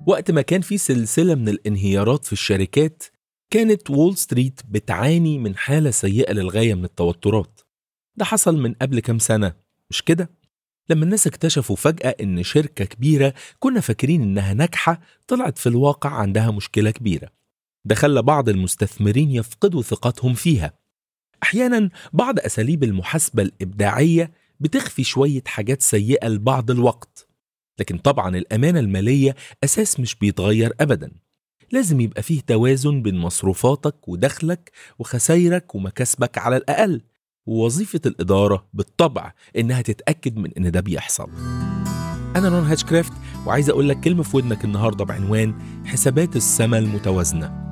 وقت ما كان في سلسلة من الانهيارات في الشركات كانت وول ستريت بتعاني من حالة سيئة للغاية من التوترات ده حصل من قبل كام سنة مش كده؟ لما الناس اكتشفوا فجأة إن شركة كبيرة كنا فاكرين إنها ناجحة طلعت في الواقع عندها مشكلة كبيرة ده خلى بعض المستثمرين يفقدوا ثقتهم فيها أحيانا بعض أساليب المحاسبة الإبداعية بتخفي شوية حاجات سيئة لبعض الوقت لكن طبعا الأمانة المالية أساس مش بيتغير أبدا لازم يبقى فيه توازن بين مصروفاتك ودخلك وخسايرك ومكاسبك على الأقل ووظيفة الإدارة بالطبع إنها تتأكد من إن ده بيحصل أنا رون هاتشكرافت وعايز أقول لك كلمة في ودنك النهاردة بعنوان حسابات السماء المتوازنة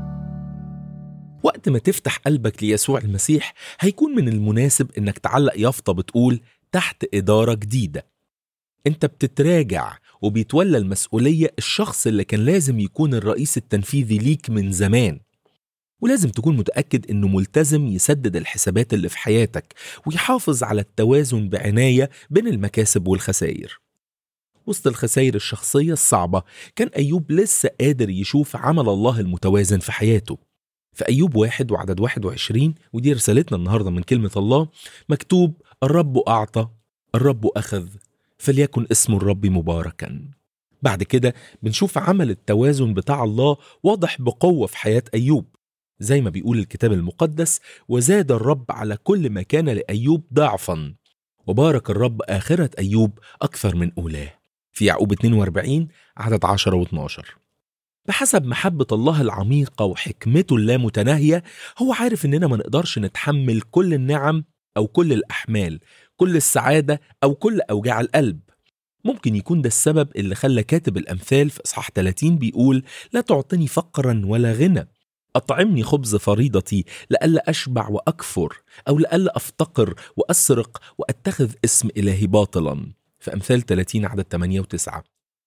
وقت ما تفتح قلبك ليسوع المسيح هيكون من المناسب إنك تعلق يافطة بتقول تحت إدارة جديدة أنت بتتراجع وبيتولى المسؤولية الشخص اللي كان لازم يكون الرئيس التنفيذي ليك من زمان ولازم تكون متأكد إنه ملتزم يسدد الحسابات اللي في حياتك ويحافظ على التوازن بعناية بين المكاسب والخسائر وسط الخسائر الشخصية الصعبة كان أيوب لسه قادر يشوف عمل الله المتوازن في حياته في أيوب واحد وعدد 21 ودي رسالتنا النهاردة من كلمة الله مكتوب الرب أعطى الرب أخذ فليكن اسم الرب مباركا بعد كده بنشوف عمل التوازن بتاع الله واضح بقوة في حياة أيوب زي ما بيقول الكتاب المقدس وزاد الرب على كل ما كان لأيوب ضعفا وبارك الرب آخرة أيوب أكثر من أولاه في يعقوب 42 عدد 10 و12 بحسب محبة الله العميقة وحكمته اللامتناهية هو عارف إننا ما نقدرش نتحمل كل النعم أو كل الأحمال كل السعادة أو كل أوجاع القلب ممكن يكون ده السبب اللي خلى كاتب الأمثال في إصحاح 30 بيقول لا تعطني فقرا ولا غنى أطعمني خبز فريضتي لئلا أشبع وأكفر أو لئلا أفتقر وأسرق وأتخذ اسم إلهي باطلا في أمثال 30 عدد 8 و9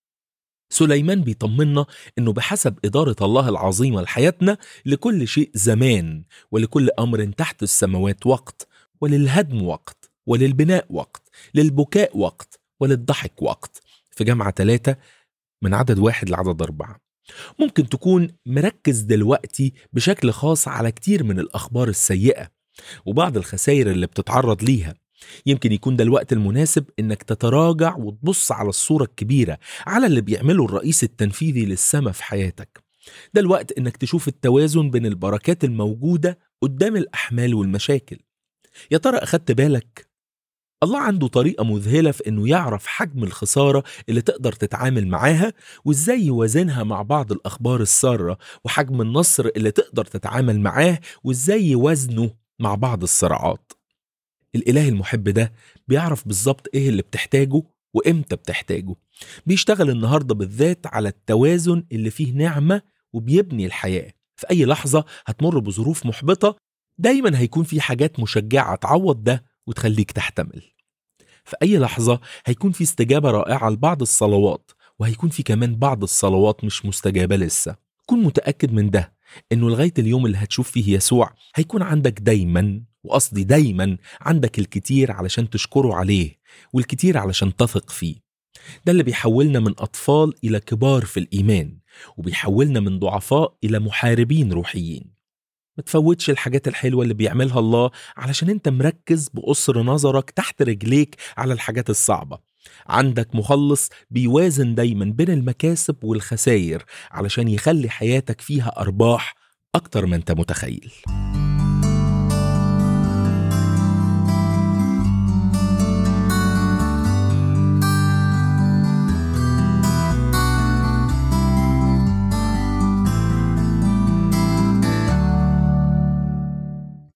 سليمان بيطمنا انه بحسب اداره الله العظيمه لحياتنا لكل شيء زمان ولكل امر تحت السماوات وقت وللهدم وقت وللبناء وقت للبكاء وقت وللضحك وقت في جامعة ثلاثة من عدد واحد لعدد أربعة ممكن تكون مركز دلوقتي بشكل خاص على كتير من الأخبار السيئة وبعض الخسائر اللي بتتعرض ليها يمكن يكون ده الوقت المناسب انك تتراجع وتبص على الصورة الكبيرة على اللي بيعمله الرئيس التنفيذي للسماء في حياتك ده الوقت انك تشوف التوازن بين البركات الموجودة قدام الأحمال والمشاكل يا ترى أخدت بالك الله عنده طريقة مذهلة في إنه يعرف حجم الخسارة اللي تقدر تتعامل معاها وإزاي يوازنها مع بعض الأخبار السارة وحجم النصر اللي تقدر تتعامل معاه وإزاي يوازنه مع بعض الصراعات الإله المحب ده بيعرف بالظبط إيه اللي بتحتاجه وإمتى بتحتاجه بيشتغل النهاردة بالذات على التوازن اللي فيه نعمة وبيبني الحياة في أي لحظة هتمر بظروف محبطة دايما هيكون في حاجات مشجعة تعوض ده وتخليك تحتمل في أي لحظة هيكون في استجابة رائعة لبعض الصلوات وهيكون في كمان بعض الصلوات مش مستجابة لسه كن متأكد من ده إنه لغاية اليوم اللي هتشوف فيه يسوع هيكون عندك دايما وقصدي دايما عندك الكتير علشان تشكره عليه والكتير علشان تثق فيه ده اللي بيحولنا من أطفال إلى كبار في الإيمان وبيحولنا من ضعفاء إلى محاربين روحيين ما تفوتش الحاجات الحلوة اللي بيعملها الله علشان انت مركز بقصر نظرك تحت رجليك على الحاجات الصعبة عندك مخلص بيوازن دايما بين المكاسب والخسائر علشان يخلي حياتك فيها أرباح أكتر ما انت متخيل